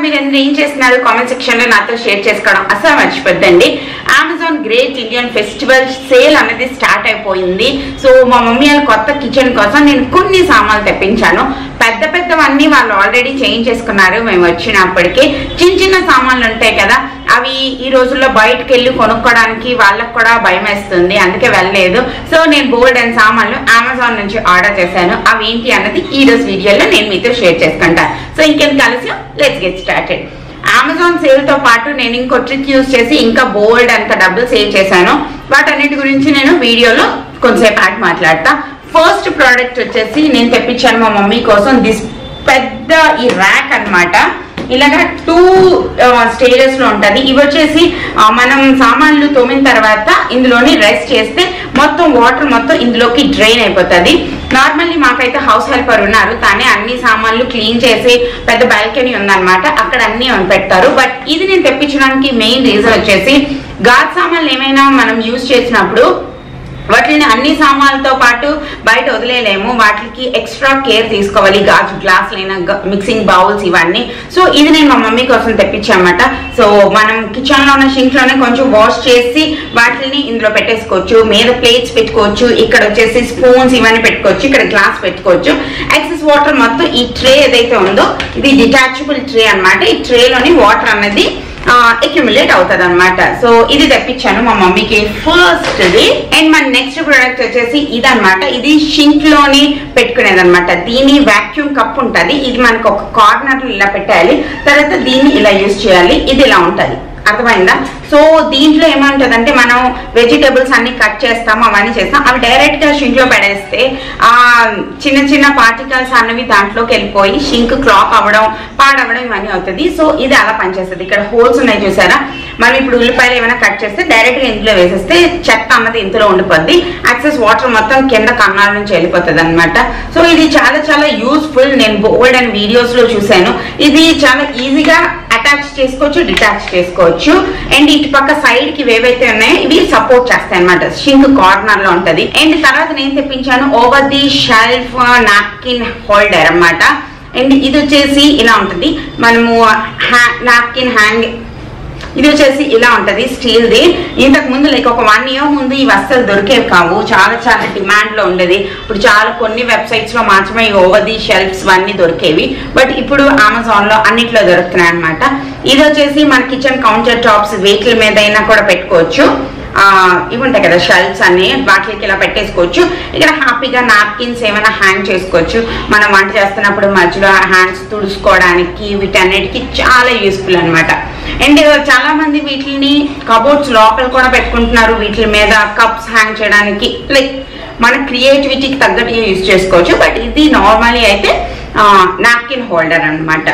మీరందరూ ఏం చేస్తున్నారు కామెంట్ సెక్షన్ లో నాతో షేర్ చేసుకోవడం అసలు మర్చిపోద్దండి Amazon great Indian festival sale అనేది స్టార్ట్ అయిపోయింది సో మా మమ్మీ వాళ్ళ కొత్త కిచెన్ కోసం నేను కొన్ని సామాన్లు తెప్పించాను పెద్ద పెద్దవన్నీ వాళ్ళు ఆల్రెడీ చేంజ్ చేసుకున్నారు మేము వచ్చినప్పటికీ చిన్న చిన్న సామాన్లు ఉంటాయి కదా అవి ఈ రోజుల్లో బయటకు వెళ్ళి కొనుక్కోవడానికి వాళ్ళకు కూడా భయం వేస్తుంది అందుకే వెళ్ళలేదు సో నేను బోల్డ్ అండ్ సామాన్లు అమెజాన్ నుంచి ఆర్డర్ చేశాను అవి ఏంటి అన్నది ఈ రోజు వీడియోలో నేను మీతో షేర్ చేసుకుంటా సో ఇంకేం కలిసి let's get started Amazon sale తో పాటు నేను ఇంకో ట్రిక్ యూస్ చేసి ఇంకా బోల్డ్ అంత డబ్బులు సేవ్ చేశాను వాటన్నిటి గురించి నేను వీడియోలో కొంతసేపు ఆగి మాట్లాడతా ఫస్ట్ ప్రోడక్ట్ వచ్చేసి నేను తెప్పించాను మా మమ్మీ కోసం దిస్ పెద్ద ఈ ర్యాక్ అన్నమాట ఇలాగ టూ స్టేజెస్ లో ఉంటది ఇవి వచ్చేసి ఆ, మనం సామాన్లు తోమిన తర్వాత ఇందులోని రెస్ట్ చేస్తే మొత్తం వాటర్ మొత్తం ఇందులోకి డ్రైన్ అయిపోతుంది నార్మల్లీ మాకైతే హౌస్ హెల్పర్ ఉన్నారు తానే అన్ని సామాన్లు క్లీన్ చేసి పెద్ద బాల్కనీ ఉందన్నమాట అక్కడ అన్ని పెడతారు బట్ ఇది నేను తెప్పించడానికి మెయిన్ రీజన్ వచ్చేసి గాజు సామాన్లు ఏమైనా మనం యూజ్ చేసినప్పుడు వాటిని అన్ని సామాన్లతో పాటు బయట వదిలేయలేము వాటికి ఎక్స్ట్రా కేర్ తీసుకోవాలి గాజు గ్లాసులైన మిక్సింగ్ బౌల్స్ ఇవన్నీ సో ఇది నేను మా మమ్మీ కోసం తెప్పించామన్నమాట సో మనం కిచెన్ లోనే షింక్ లోనే కొంచెం వాష్ చేసి వాటిని ఇందులో పెట్టేసుకోవచ్చు మీద ప్లేట్స్ పెట్టుకోవచ్చు ఇక్కడ వచ్చేసి స్పూన్స్ ఇవన్నీ పెట్టుకోవచ్చు ఇక్కడ గ్లాస్ పెట్టుకోవచ్చు ఎక్సెస్ వాటర్ మొత్తం ఈ ట్రే ఏదైతే ఉందో ఇది డిటాచబుల్ ట్రే అన్నమాట ఈ ట్రేలోని వాటర్ అనేది అక్యుములేట్ అవుతుంది అనమాట సో ఇది తెప్పించాను మా మమ్మీకి ఫస్ట్ ఇది అండ్ మన నెక్స్ట్ ప్రోడక్ట్ వచ్చేసి ఇది అనమాట ఇది షింక్ లోని పెట్టుకునేది అనమాట దీని వాక్యూమ్ కప్ ఉంటది ఇది మనకు ఒక కార్నర్ ఇలా పెట్టాలి తర్వాత దీన్ని ఇలా యూజ్ చేయాలి ఇది ఇలా ఉంటది అర్థమైందా సో దీంట్లో ఏమంటదంటే మనం వెజిటేబుల్స్ అన్ని కట్ చేస్తాం అవన్నీ చేస్తాం అవి డైరెక్ట్ గా షింక్ లో పడేస్తే ఆ చిన్న చిన్న పార్టికల్స్ అన్నవి దాంట్లోకి వెళ్ళిపోయి షింక్ క్లాక్ అవ్వడం పాడవడం ఇవన్నీ అవుతుంది సో ఇది అలా పనిచేస్తుంది ఇక్కడ హోల్స్ ఉన్నాయి చూసారా మనం ఇప్పుడు ఉల్లిపాయలు ఏమైనా కట్ చేస్తే డైరెక్ట్ గా ఇందులో వేసేస్తే చెత్త అన్నది ఇందులో ఉండిపోద్ది యాక్సెస్ వాటర్ మొత్తం కింద కన్నాల నుంచి వెళ్ళిపోతుంది అనమాట సో ఇది చాలా చాలా యూస్ఫుల్ నేను బోల్డ్ అండ్ వీడియోస్ లో చూసాను ఇది చాలా ఈజీగా అటాచ్ చేసుకోవచ్చు డిటాచ్ చేసుకోవచ్చు అండ్ ఇటు పక్క సైడ్ కి ఏవైతే ఉన్నాయో ఇవి సపోర్ట్ చేస్తాయి అనమాట షింక్ కార్నర్ లో ఉంటది అండ్ తర్వాత నేను తెప్పించాను over the shelf napkin holder అన్నమాట అండ్ ఇది వచ్చేసి ఇలా ఉంటుంది మనము నాప్కిన్ హ్యాంగ్ ఇది వచ్చేసి ఇలా ఉంటది స్టీల్ ది ఇంతకు ముందు లైక్ ఒక వన్ ఇయర్ ముందు ఇవి అస్సలు దొరికేవి కావు చాలా చాలా డిమాండ్ లో ఉండేది ఇప్పుడు చాలా కొన్ని వెబ్సైట్స్ లో మాత్రమే ఈ ఓవర్ ది షెల్ఫ్స్ అన్ని దొరికేవి బట్ ఇప్పుడు అమెజాన్ లో అన్నిట్లో దొరుకుతున్నాయి అనమాట ఇది వచ్చేసి మన కిచెన్ కౌంటర్ టాప్స్ వెహికల్ మీద అయినా కూడా పెట్టుకోవచ్చు ఆ, ఇవి ఉంటాయి కదా షెల్ఫ్స్ అన్ని వాటికి ఇలా పెట్టేసుకోవచ్చు ఇక్కడ హ్యాపీగా నాప్కిన్స్ ఏమైనా హ్యాంగ్ చేసుకోవచ్చు మనం వంట చేస్తున్నప్పుడు మధ్యలో హ్యాండ్స్ తుడుచుకోవడానికి వీటన్నిటికి చాలా యూస్ఫుల్ అన్నమాట అండ్ చాలా మంది వీటిని కబోర్డ్స్ లోపల కూడా పెట్టుకుంటున్నారు వీటి మీద కప్స్ హ్యాంగ్ చేయడానికి లైక్ మన క్రియేటివిటీకి తగ్గట్టుగా యూజ్ చేసుకోవచ్చు బట్ ఇది నార్మలీ అయితే నాప్కిన్ హోల్డర్ అన్నమాట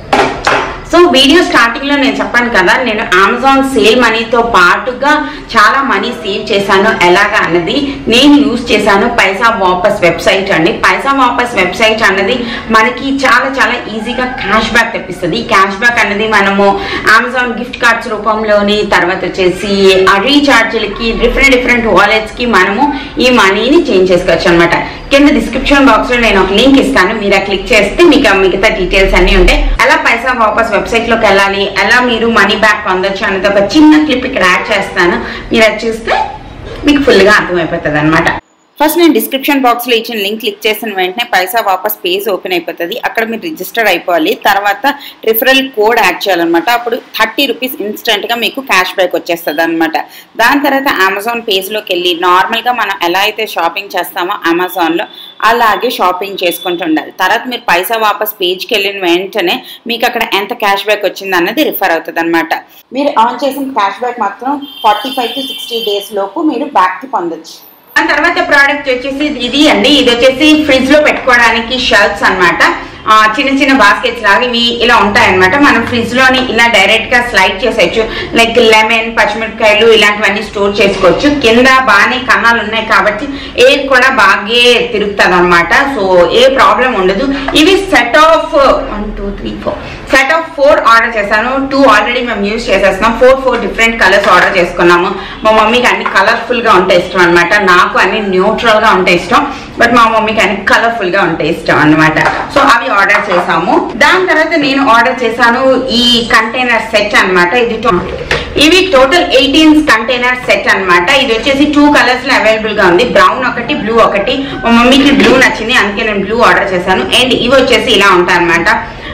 సో వీడియో స్టార్టింగ్ లో నేను చెప్పాను కదా నేను అమెజాన్ సేల్ మనీతో పాటుగా చాలా మనీ సేవ్ చేశాను ఎలాగా అన్నది నేను యూజ్ చేశాను పైసా వాపస్ వెబ్సైట్ అండి పైసా వాపస్ వెబ్సైట్ అన్నది మనకి చాలా చాలా ఈజీగా క్యాష్ బ్యాక్ తెప్పిస్తుంది క్యాష్ బ్యాక్ అనేది మనము అమెజాన్ గిఫ్ట్ కార్డ్స్ రూపంలోని తర్వాత వచ్చేసి ఆ రీఛార్జ్లకి డిఫరెంట్ డిఫరెంట్ వాలెట్స్ కి మనము ఈ మనీని చేంజ్ చేసుకోవచ్చు అనమాట కింద డిస్క్రిప్షన్ బాక్స్ లో నేను ఒక లింక్ ఇస్తాను మీరు ఆ క్లిక్ చేస్తే మీకు ఆ మిగతా డీటెయిల్స్ అన్ని ఉంటాయి ఎలా పైసా వాపస్ వెబ్సైట్ లోకి వెళ్ళాలి ఎలా మీరు మనీ బ్యాక్ పొందొచ్చు అనేది ఒక చిన్న క్లిప్ ఇక్కడ యాడ్ చేస్తాను మీరు అది చూస్తే మీకు ఫుల్ గా అర్థమైపోతుంది అనమాట ఫస్ట్ నేను డిస్క్రిప్షన్ బాక్స్ లో ఇచ్చిన లింక్ క్లిక్ చేసిన వెంటనే పైసా వాపస్ పేజ్ ఓపెన్ అయిపోతుంది అక్కడ మీరు రిజిస్టర్ అయిపోవాలి తర్వాత రిఫరల్ కోడ్ యాడ్ చేయాలన్నమాట అప్పుడు థర్టీ రూపీస్ ఇన్స్టెంట్ గా మీకు క్యాష్ బ్యాక్ వచ్చేస్తుంది అనమాట దాని తర్వాత అమెజాన్ పేజ్ లోకి వెళ్ళి నార్మల్ గా మనం ఎలా అయితే షాపింగ్ చేస్తామో అమెజాన్ లో అలాగే షాపింగ్ చేసుకుంటూ ఉండాలి తర్వాత మీరు పైసా వాపస్ పేజ్కి వెళ్ళిన వెంటనే మీకు అక్కడ ఎంత క్యాష్ బ్యాక్ వచ్చింది అన్నది రిఫర్ అవుతుంది అనమాట మీరు ఆన్ చేసిన క్యాష్ బ్యాక్ మాత్రం forty five to sixty days లోపు మీరు బ్యాక్ కి పొందొచ్చు దాని తర్వాత ప్రోడక్ట్ వచ్చేసి ఇది అండి ఇది వచ్చేసి ఫ్రిడ్జ్ లో పెట్టుకోవడానికి షెల్ఫ్స్ అన్నమాట ఆ, చిన్న చిన్న బాస్కెట్స్ లాగా ఇవి ఇలా ఉంటాయన్నమాట మనం ఫ్రిడ్జ్ లోని ఇలా డైరెక్ట్ గా స్లైడ్ చేసేయచ్చు లైక్ లెమన్ పచ్చిమిరపకాయలు ఇలాంటివన్నీ స్టోర్ చేసుకోవచ్చు కింద బాగానే కన్నాలు ఉన్నాయి కాబట్టి ఎయిర్ కూడా బాగా తిరుగుతుంది అనమాట సో ఏ ప్రాబ్లం ఉండదు ఇవి set of two three four set of four order చేశాను టూ ఆల్రెడీ మేము యూస్ చేసేస్తున్నాం four four different colours order చేసుకున్నాము మా మమ్మీకి అన్ని కలర్ఫుల్ గా ఉంటే ఇష్టం అనమాట నాకు అన్ని న్యూట్రల్ గా ఉంటే ఇష్టం బట్ మా మమ్మీకి అన్ని కలర్ఫుల్ గా ఉంటే ఇష్టం అనమాట సో అవి ఆర్డర్ చేసాము దాని తర్వాత నేను ఆర్డర్ చేశాను ఈ కంటైనర్ సెట్ అన్నమాట ఇది టో- ఇవి టోటల్ ఎయిటీన్ కంటైనర్ సెట్ అన్నమాట ఇది వచ్చేసి టూ కలర్స్ లో అవైలబుల్ గా ఉంది బ్రౌన్ ఒకటి బ్లూ ఒకటి మా మమ్మీకి బ్లూ నచ్చింది అందుకే నేను బ్లూ ఆర్డర్ చేశాను అండ్ ఇవి వచ్చేసి ఇలా ఉంటాయి అనమాట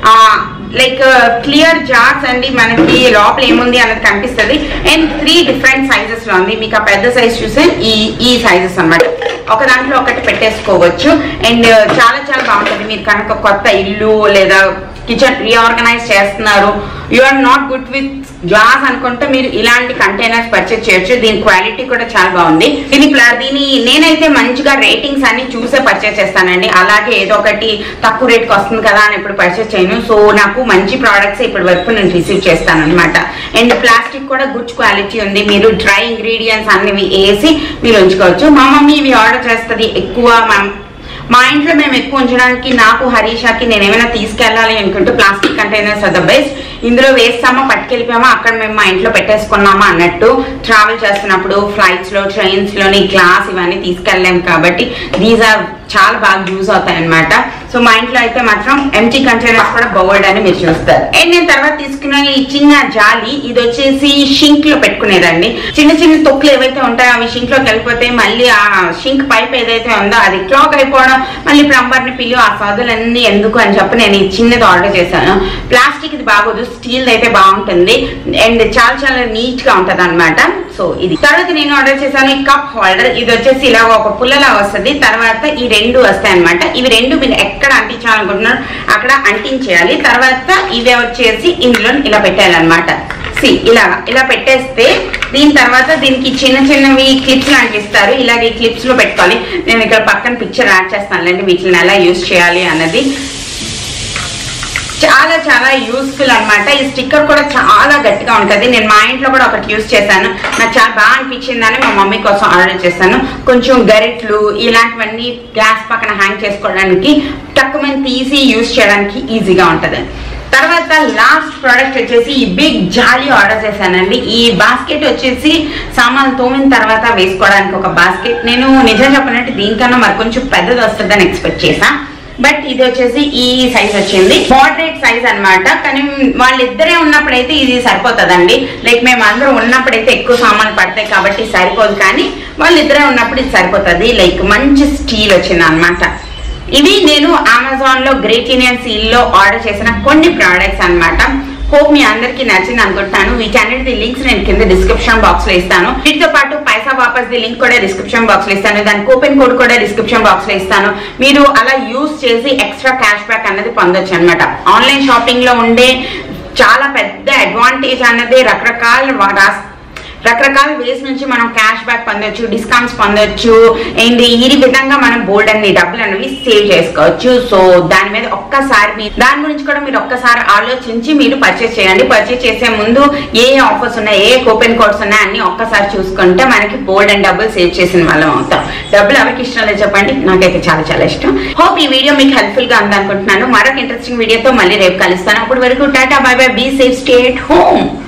లైక్ క్లియర్ జార్స్ అండి మనకి లోపల ఏముంది అన్నది కనిపిస్తుంది అండ్ త్రీ డిఫరెంట్ సైజెస్ లో ఉంది మీకు ఆ పెద్ద సైజ్ చూస్తే ఈ ఈ సైజెస్ అన్నమాట ఒక దాంట్లో ఒకటి పెట్టేసుకోవచ్చు అండ్ చాలా చాలా బాగుంటుంది మీరు కనుక కొత్త ఇల్లు లేదా కిచెన్ రీఆర్గనైజ్ చేస్తున్నారు you are not good with glass అనుకుంటే మీరు ఇలాంటి కంటైనర్స్ పర్చేస్ చేయొచ్చు దీని క్వాలిటీ కూడా చాలా బాగుంది దీని ప్ల- దీని నేనైతే మంచిగా రేటింగ్స్ అన్ని చూసే పర్చేస్ చేస్తానండి అలాగే ఏదో ఒకటి తక్కువ రేట్కి వస్తుంది కదా అని ఇప్పుడు పర్చేస్ చేయను సో నాకు మంచి ప్రోడక్ట్స్ ఇప్పటి వరకు నేను రిసీవ్ చేస్తాను అనమాట అండ్ ప్లాస్టిక్ కూడా గుడ్ క్వాలిటీ ఉంది మీరు డ్రై ఇంగ్రీడియంట్స్ అన్ని వేసి మీరు ఉంచుకోవచ్చు మా మమ్మీ ఇవి ఆర్డర్ చేస్తుంది ఎక్కువ మా మా ఇంట్లో మేము ఎక్కువ ఉంచడానికి నాకు హరీషాకి నేను ఏమైనా తీసుకెళ్ళాలి అనుకుంటే plastic containers are the best ఇందులో వేస్తామా పట్టుకెళ్ళిపోయామా అక్కడ మేము మా ఇంట్లో పెట్టేసుకున్నామా అన్నట్టు ట్రావెల్ చేస్తున్నప్పుడు ఫ్లైట్స్ లో ట్రైన్స్ లోని గ్లాస్ ఇవన్నీ తీసుకెళ్ళలేము కాబట్టి దీస్ ఆర్ చాలా బాగా యూజ్ అవుతాయి అనమాట సో మా ఇంట్లో అయితే మాత్రం ఎంటీ కంటైనర్స్ కూడా బౌల్డ్ అని మీరు చూస్తారు అండ్ నేను తర్వాత తీసుకున్న ఈ చిన్న జాలి ఇది వచ్చేసి షింక్ లో పెట్టుకునేదండి చిన్న చిన్న తొక్కులు ఏవైతే ఉంటాయో అవి షింక్ లోకి వెళ్ళిపోతే మళ్ళీ ఆ షింక్ పైప్ ఏదైతే ఉందో అది క్లాక్ అయిపోవడం మళ్ళీ ప్లంబర్ ని పిలిచి ఆ సదులన్నీ ఎందుకు అని చెప్పి నేను ఈ చిన్నది ఆర్డర్ చేశాను ప్లాస్టిక్ ఇది బాగోదు స్టీల్ అయితే బాగుంటుంది అండ్ చాలా చాలా నీట్ గా ఉంటది అనమాట సో ఇది తర్వాత నేను ఆర్డర్ చేశాను ఈ కప్ హోల్డర్ ఇది వచ్చేసి ఇలా ఒక పుల్లలా వస్తుంది తర్వాత ఈ రెండు వస్తాయి అనమాట ఇవి రెండు మీరు ఎక్కడ అంటించాలనుకుంటున్నారు అక్కడ అంటించేయాలి తర్వాత ఇవి వచ్చేసి ఇందులో ఇలా పెట్టాలన్నమాట సి ఇలా ఇలా పెట్టేస్తే దీని తర్వాత దీనికి చిన్న చిన్నవి క్లిప్స్ లాంటివి ఇస్తారు ఇలాగే క్లిప్స్ లో పెట్టుకోవాలి నేను ఇక్కడ పక్కన పిక్చర్ యాడ్ చేస్తానులేండి వీటిని ఎలా యూజ్ చేయాలి అన్నది చాలా చాలా యూస్ఫుల్ అన్నమాట ఈ స్టిక్కర్ కూడా చాలా గట్టిగా ఉంటది నేను మా ఇంట్లో కూడా ఒకటి యూస్ చేశాను నాకు చాలా బాగా అనిపించిందని మా మమ్మీ కోసం ఆర్డర్ చేశాను కొంచెం గరిట్లు ఇలాంటివన్నీ గ్యాస్ పక్కన హ్యాంగ్ చేసుకోవడానికి తక్కువ తీసి యూస్ చేయడానికి ఈజీగా ఉంటది తర్వాత లాస్ట్ ప్రోడక్ట్ వచ్చేసి ఈ బిగ్ జాలీ ఆర్డర్ చేశానండి ఈ బాస్కెట్ వచ్చేసి సామాన్లు తోమిన తర్వాత వేసుకోవడానికి ఒక బాస్కెట్ నేను నిజం చెప్పినట్టు దీనికన్నా మరి కొంచెం పెద్దది వస్తుందని ఎక్స్పెక్ట్ చేశా బట్ ఇది వచ్చేసి ఈ సైజ్ వచ్చింది మోడరేట్ సైజ్ అన్నమాట కానీ వాళ్ళిద్దరే ఉన్నప్పుడైతే ఇది సరిపోతుందండి లైక్ మేము అందరం ఉన్నప్పుడైతే ఎక్కువ సామాన్లు పడతాయి కాబట్టి సరిపోదు కానీ వాళ్ళిద్దరే ఉన్నప్పుడు ఇది సరిపోతుంది లైక్ మంచి స్టీల్ వచ్చింది అనమాట ఇవి నేను అమెజాన్ లో గ్రేట్ ఇండియన్ సీల్ లో ఆర్డర్ చేసిన కొన్ని ప్రోడక్ట్స్ అన్నమాట హోప్ మీ అందరికి నచ్చింది అనుకుంటున్నాను వీటన్నిటి లింక్స్ నేను కింద డిస్క్రిప్షన్ బాక్స్ లో ఇస్తాను వీటితో పాటు పైసా వాపస్ ది లింక్ కూడా డిస్క్రిప్షన్ బాక్స్ లో ఇస్తాను దాని కూపెన్ కోడ్ కూడా డిస్క్రిప్షన్ బాక్స్ లో ఇస్తాను మీరు అలా యూస్ చేసి ఎక్స్ట్రా క్యాష్ బ్యాక్ అన్నది పొందొచ్చు అనమాట ఆన్లైన్ షాపింగ్ లో ఉండే చాలా పెద్ద అడ్వాంటేజ్ అన్నది రకరకాల వా- రాస్ రకరకాల వేస్ నుంచి మనం క్యాష్ బ్యాక్ పొందొచ్చు డిస్కౌంట్స్ పొందొచ్చు అండ్ ఈ విధంగా మనం బోల్డ్ అన్ని డబ్బులు అనేవి సేవ్ చేసుకోవచ్చు సో దాని మీద ఒక్కసారి మీ దాని గురించి కూడా మీరు ఒక్కసారి ఆలోచించి మీరు పర్చేస్ చేయండి పర్చేస్ చేసే ముందు ఏ ఆఫర్స్ ఉన్నాయి ఏ కూపెన్ కోడ్స్ ఉన్నాయి అన్ని ఒక్కసారి చూసుకుంటే మనకి బోల్డ్ అండ్ డబ్బులు సేవ్ చేసిన వాళ్ళం అవుతాం డబ్బులు ఎవరికి ఇష్టం లేదు చెప్పండి నాకైతే చాలా చాలా ఇష్టం హోప్ ఈ వీడియో మీకు హెల్ప్ఫుల్ గా ఉంది అనుకుంటున్నాను మరొక ఇంట్రెస్టింగ్ వీడియోతో మళ్ళీ రేపు కలుస్తాను అప్పటి వరకు tata bye bye be safe stay home